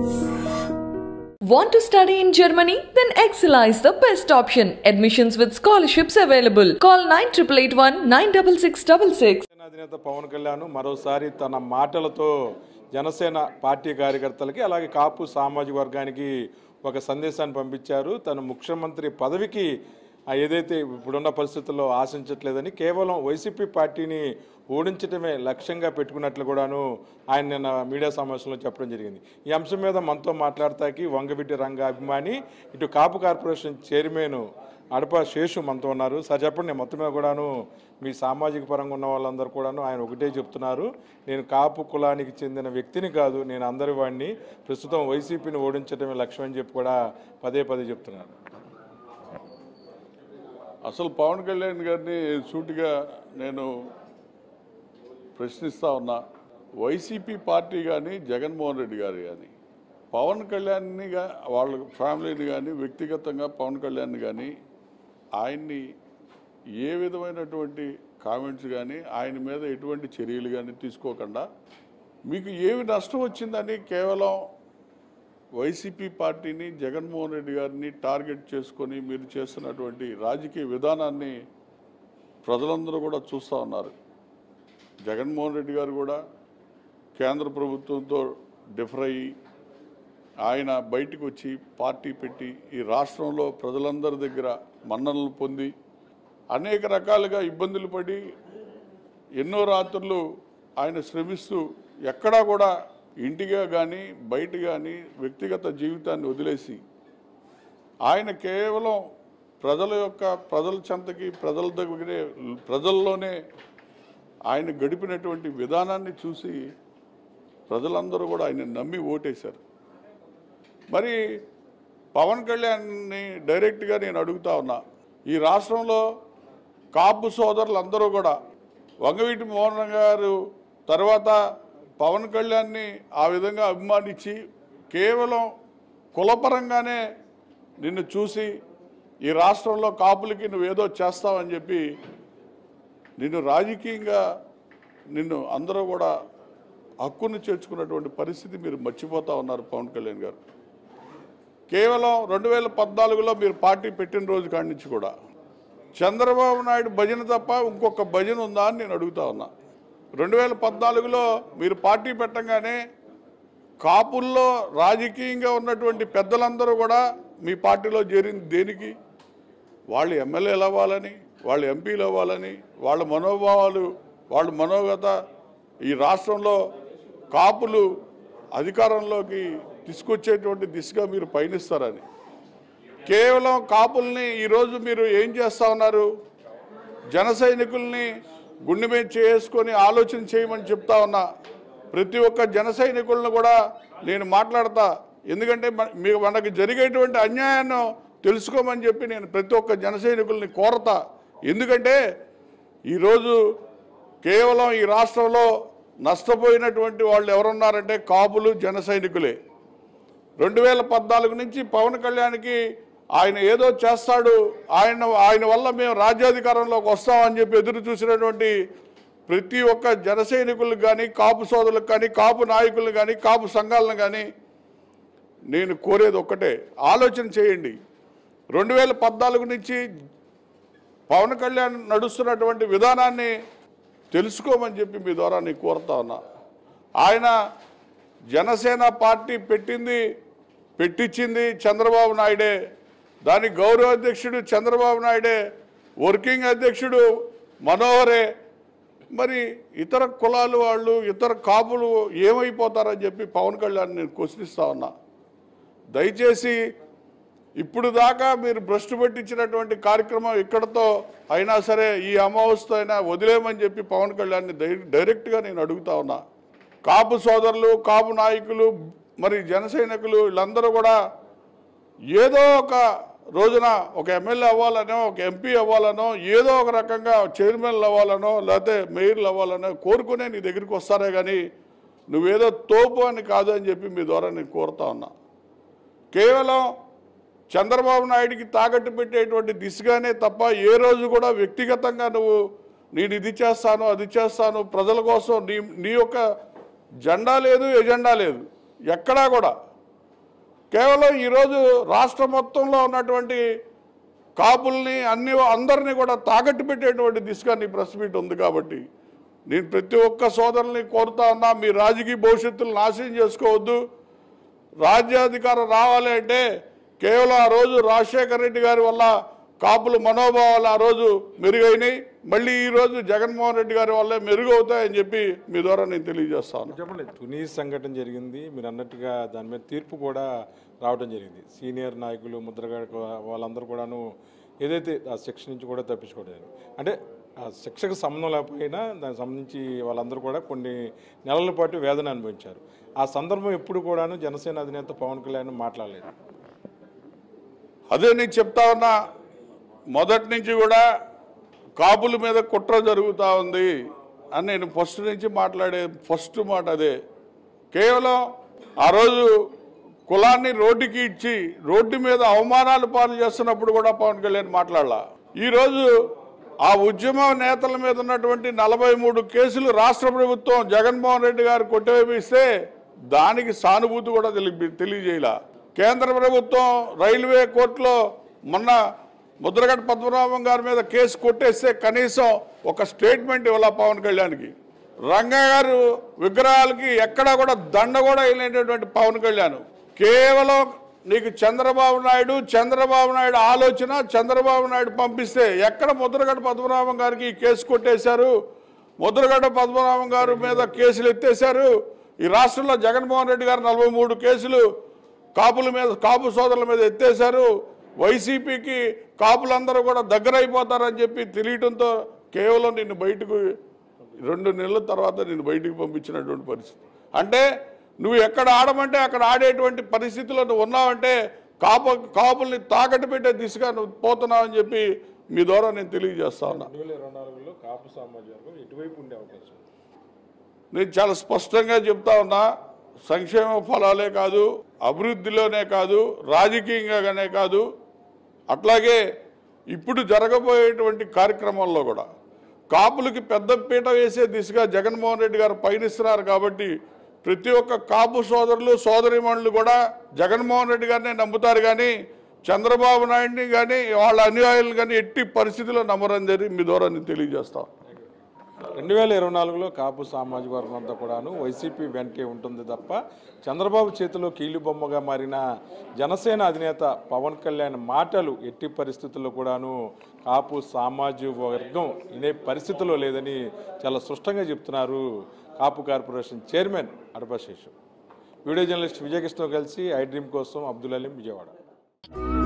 Want to study in Germany? Then Excella is the best option. Admissions with scholarships available. Call 9881 96666. Janasena అధినేత పవన్ కళ్యాణ్ మరోసారి తన మాటలతో Janasena party కార్యకర్తలకి అలాగే కాపు సామాజిక వర్గానికి ఒక సందేశాన్ని పంపించారు తన ముఖ్యమంత్రి పదవికి ఆ ఏదైతే ఇప్పుడున్న పరిస్థితుల్లో ఆశించట్లేదని కేవలం వైసీపీ పార్టీని ఓడించడమే లక్ష్యంగా పెట్టుకున్నట్లు కూడాను ఆయన నిన్న మీడియా సమావేశంలో చెప్పడం జరిగింది ఈ అంశం మీద మనతో మాట్లాడతాకి వంగవీటి రంగ అభిమాని ఇటు కాపు కార్పొరేషన్ చైర్మన్ అడప శేషు మనతో ఉన్నారు సార్ చెప్పండి నేను మొత్తం మీద కూడాను మీ సామాజిక పరంగా ఉన్న వాళ్ళందరూ కూడాను ఆయన ఒకటే చెప్తున్నారు నేను కాపు కులానికి చెందిన వ్యక్తిని కాదు నేను అందరి వాడిని ప్రస్తుతం వైసీపీని ఓడించడమే లక్ష్యం అని చెప్పి కూడా పదే పదే చెప్తున్నారు అసలు పవన్ కళ్యాణ్ గారిని సూటిగా నేను ప్రశ్నిస్తా ఉన్నా వైసీపీ పార్టీ కానీ జగన్మోహన్ రెడ్డి గారు కానీ పవన్ కళ్యాణ్ని గా వాళ్ళ ఫ్యామిలీని కానీ వ్యక్తిగతంగా పవన్ కళ్యాణ్ని కానీ ఆయన్ని ఏ విధమైనటువంటి కామెంట్స్ కానీ ఆయన మీద ఎటువంటి చర్యలు కానీ తీసుకోకుండా మీకు ఏమి నష్టం వచ్చిందని కేవలం వైసీపీ పార్టీని జగన్మోహన్ రెడ్డి గారిని టార్గెట్ చేసుకొని మీరు చేస్తున్నటువంటి రాజకీయ విధానాన్ని ప్రజలందరూ కూడా చూస్తూ ఉన్నారు జగన్మోహన్ రెడ్డి గారు కూడా కేంద్ర ప్రభుత్వంతో డిఫర్ అయ్యి ఆయన బయటికి వచ్చి పార్టీ పెట్టి ఈ రాష్ట్రంలో ప్రజలందరి దగ్గర మన్ననలు పొంది అనేక రకాలుగా ఇబ్బందులు పడి ఎన్నో రాత్రులు ఆయన శ్రమిస్తూ ఎక్కడా కూడా ఇంటిగా కానీ బయట కానీ వ్యక్తిగత జీవితాన్ని వదిలేసి ఆయన కేవలం ప్రజల యొక్క ప్రజల చెంతకి ప్రజల దగ్గరే ప్రజల్లోనే ఆయన గడిపినటువంటి విధానాన్ని చూసి ప్రజలందరూ కూడా ఆయన నమ్మి ఓటేశారు మరి పవన్ కళ్యాణ్ని డైరెక్ట్గా నేను అడుగుతా ఉన్నా ఈ రాష్ట్రంలో కాపు సోదరులందరూ కూడా వంగవీటి మోహన్ గారు తర్వాత పవన్ కళ్యాణ్ని ఆ విధంగా అభిమానించి కేవలం కులపరంగానే నిన్ను చూసి ఈ రాష్ట్రంలో కాపులకి నువ్వేదో చేస్తావని చెప్పి నిన్ను రాజకీయంగా నిన్ను అందరూ కూడా హక్కును చేర్చుకున్నటువంటి పరిస్థితి మీరు మర్చిపోతా ఉన్నారు పవన్ కళ్యాణ్ గారు కేవలం రెండు వేల పద్నాలుగులో మీరు పార్టీ పెట్టిన రోజు కాడి నుంచి కూడా చంద్రబాబు నాయుడు భజన తప్ప ఇంకొక భజన ఉందా అని నేను అడుగుతా ఉన్నా రెండు వేల పద్నాలుగులో మీరు పార్టీ పెట్టంగానే కాపుల్లో రాజకీయంగా ఉన్నటువంటి పెద్దలందరూ కూడా మీ పార్టీలో చేరింది దేనికి వాళ్ళు ఎమ్మెల్యేలు అవ్వాలని వాళ్ళు ఎంపీలు అవ్వాలని వాళ్ళ మనోభావాలు వాళ్ళ మనోగత ఈ రాష్ట్రంలో కాపులు అధికారంలోకి తీసుకొచ్చేటువంటి దిశగా మీరు పయనిస్తారని కేవలం కాపుల్ని ఈరోజు మీరు ఏం చేస్తా ఉన్నారు జన సైనికుల్ని గుండె మీద చేసుకొని ఆలోచన చేయమని చెప్తా ఉన్నా ప్రతి ఒక్క జన సైనికులను కూడా నేను మాట్లాడతా ఎందుకంటే మన- మీ మనకు జరిగేటువంటి అన్యాయాన్ని తెలుసుకోమని చెప్పి నేను ప్రతి ఒక్క జన సైనికుల్ని కోరతా ఎందుకంటే ఈరోజు కేవలం ఈ రాష్ట్రంలో నష్టపోయినటువంటి వాళ్ళు ఎవరున్నారంటే కాపులు జన సైనికులే రెండు వేల పద్నాలుగు నుంచి పవన్ కళ్యాణ్కి ఆయన ఏదో చేస్తాడు ఆయన ఆయన వల్ల మేము రాజ్యాధికారంలోకి వస్తామని చెప్పి ఎదురు చూసినటువంటి ప్రతి ఒక్క జన సైనికులకు కానీ కాపు సోదరులకు కానీ కాపు నాయకులను కానీ కాపు సంఘాలను కానీ నేను కోరేది ఒక్కటే ఆలోచన చేయండి రెండు వేల పద్నాలుగు నుంచి పవన్ కళ్యాణ్ నడుస్తున్నటువంటి విధానాన్ని తెలుసుకోమని చెప్పి మీ ద్వారా నేను కోరుతా ఉన్నా ఆయన జనసేన పార్టీ పెట్టింది పెట్టించింది చంద్రబాబు నాయుడే దాని గౌరవ అధ్యక్షుడు చంద్రబాబు నాయుడే వర్కింగ్ అధ్యక్షుడు మనోహరే మరి ఇతర కులాలు వాళ్ళు ఇతర కాపులు ఏమైపోతారని చెప్పి పవన్ కళ్యాణ్ నేను క్వశ్చనిస్తా ఉన్నా దయచేసి ఇప్పుడు దాకా మీరు భ్రష్టు పట్టించినటువంటి కార్యక్రమం ఇక్కడతో అయినా సరే ఈ అమావాస్యతో అయినా వదిలేమని చెప్పి పవన్ కళ్యాణ్ని డై- డైరెక్ట్గా నేను అడుగుతా ఉన్నా కాపు సోదరులు కాపు నాయకులు మరి జన సైనికులు వీళ్ళందరూ కూడా ఏదో ఒక రోజున ఒక ఎమ్మెల్యే అవ్వాలనో ఒక ఎంపీ అవ్వాలనో ఏదో ఒక రకంగా చైర్మన్లు అవ్వాలనో లేకపోతే మేయర్లు అవ్వాలనో కోరుకునే నీ దగ్గరికి వస్తారే కానీ నువ్వేదో తోపు అని కాదు అని చెప్పి మీ ద్వారా నేను కోరుతా ఉన్నా కేవలం చంద్రబాబు నాయుడికి తాకట్టు పెట్టేటువంటి దిశగానే తప్ప ఏ రోజు కూడా వ్యక్తిగతంగా నువ్వు నేను ఇది చేస్తాను అది చేస్తాను ప్రజల కోసం నీ నీ యొక్క జెండా లేదు ఎజెండా లేదు ఎక్కడా కూడా కేవలం ఈరోజు రాష్ట్ర మొత్తంలో ఉన్నటువంటి కాపుల్ని అన్ని అందరినీ కూడా తాకట్టు పెట్టేటువంటి దిశగా నీ ప్రెస్ మీట్ ఉంది కాబట్టి నేను ప్రతి ఒక్క సోదరుల్ని కోరుతా ఉన్నా మీ రాజకీయ భవిష్యత్తులు నాశనం చేసుకోవద్దు రాజ్యాధికారం రావాలి అంటే కేవలం ఆ రోజు రాజశేఖర రెడ్డి గారి వల్ల కాపుల మనోభావాలు ఆ రోజు మెరుగైనాయి మళ్ళీ ఈ రోజు జగన్మోహన్ రెడ్డి గారి వల్లే మెరుగవుతాయని చెప్పి మీ ద్వారా నేను తెలియజేస్తాను చెప్పండి తుని సంఘటన జరిగింది మీరు అన్నట్టుగా దాని మీద తీర్పు కూడా రావడం జరిగింది సీనియర్ నాయకులు ముద్రగా వాళ్ళందరూ కూడాను ఏదైతే ఆ శిక్ష నుంచి కూడా తప్పించుకోవడం జరిగింది. అంటే ఆ శిక్షకు సంబంధం లేకపోయినా దానికి సంబంధించి వాళ్ళందరూ కూడా కొన్ని నెలల పాటు వేదన అనుభవించారు ఆ సందర్భం ఎప్పుడు కూడాను జనసేన అధినేత పవన్ కళ్యాణ్ మాట్లాడలేదు అదే నేను చెప్తా ఉన్నా మొదటి నుంచి కూడా కాపుల మీద కుట్ర జరుగుతూ ఉంది అని నేను ఫస్ట్ నుంచి మాట్లాడే ఫస్ట్ మాట అదే కేవలం ఆ రోజు కులాన్ని రోడ్డుకి ఇచ్చి రోడ్డు మీద అవమానాలు పాలు చేస్తున్నప్పుడు కూడా పవన్ కళ్యాణ్ మాట్లాడాల ఈరోజు ఆ ఉద్యమ నేతల మీద ఉన్నటువంటి నలభై మూడు కేసులు రాష్ట్ర ప్రభుత్వం జగన్మోహన్ రెడ్డి గారు కొట్టివేపిస్తే దానికి సానుభూతి కూడా తెలి తెలియజేయాల కేంద్ర ప్రభుత్వం రైల్వే కోర్టులో మొన్న ముద్రగడ పద్మనాభం గారి మీద కేసు కొట్టేస్తే కనీసం ఒక స్టేట్మెంట్ ఇవ్వాల పవన్ కళ్యాణ్కి రంగా గారు విగ్రహాలకి ఎక్కడా కూడా దండ కూడా వేయలేనటువంటి పవన్ కళ్యాణ్ కేవలం నీకు చంద్రబాబు నాయుడు చంద్రబాబు నాయుడు ఆలోచన చంద్రబాబు నాయుడు పంపిస్తే ఎక్కడ ముద్రగడ పద్మనాభం గారికి ఈ కేసు కొట్టేశారు ముద్రగడ పద్మనాభం గారి మీద కేసులు ఎత్తేశారు ఈ రాష్ట్రంలో జగన్మోహన్ రెడ్డి గారు నలభై మూడు కేసులు కాపుల మీద కాపు సోదరుల మీద ఎత్తేశారు వైసీపీకి కాపులందరూ కూడా దగ్గర అయిపోతారని చెప్పి తెలియటంతో కేవలం నిన్ను బయటకు రెండు నెలల తర్వాత నేను బయటికి పంపించినటువంటి పరిస్థితి అంటే నువ్వు ఎక్కడ ఆడమంటే అక్కడ ఆడేటువంటి పరిస్థితిలో నువ్వు ఉన్నావంటే కాపు కాపుల్ని తాకట్టు పెట్టే దిశగా నువ్వు పోతున్నావని చెప్పి మీ ద్వారా నేను తెలియజేస్తా ఉన్నా రెండు వేల ఇరవై నాలుగులో కాపు సామాజిక వర్గం ఎటువైపు ఉండే అవకాశం ఉంది? నేను చాలా స్పష్టంగా చెప్తా ఉన్నా సంక్షేమ ఫలాలే కాదు అభివృద్ధిలోనే కాదు రాజకీయంగానే కాదు అట్లాగే ఇప్పుడు జరగబోయేటువంటి కార్యక్రమాల్లో కూడా కాపులకి పెద్ద పీట వేసే దిశగా జగన్మోహన్ రెడ్డి గారు పయనిస్తున్నారు కాబట్టి ప్రతి ఒక్క కాపు సోదరులు సోదరిమణులు కూడా జగన్మోహన్ రెడ్డి గారినే నమ్ముతారు కానీ చంద్రబాబు నాయుడిని కానీ వాళ్ళ అనుయాయులు కానీ ఎట్టి పరిస్థితుల్లో నమ్మరని జరిగి మీ ద్వారా నేను తెలియజేస్తాను రెండు వేల ఇరవై నాలుగులో కాపు సామాజిక వర్గం అంతా కూడాను వైసీపీ వెంటే ఉంటుంది తప్ప చంద్రబాబు చేతిలో కీలు బొమ్మగా మారిన జనసేన అధినేత పవన్ కళ్యాణ్ మాటలు ఎట్టి పరిస్థితుల్లో కూడాను కాపు సామాజిక వర్గం వినే పరిస్థితిలో లేదని చాలా స్పష్టంగా చెప్తున్నారు Kapu corporation chairman Adapaseshu video journalist Vijayakrishna కలిసి ఐ డ్రీమ్ కోసం అబ్దుల్ అలీం విజయవాడ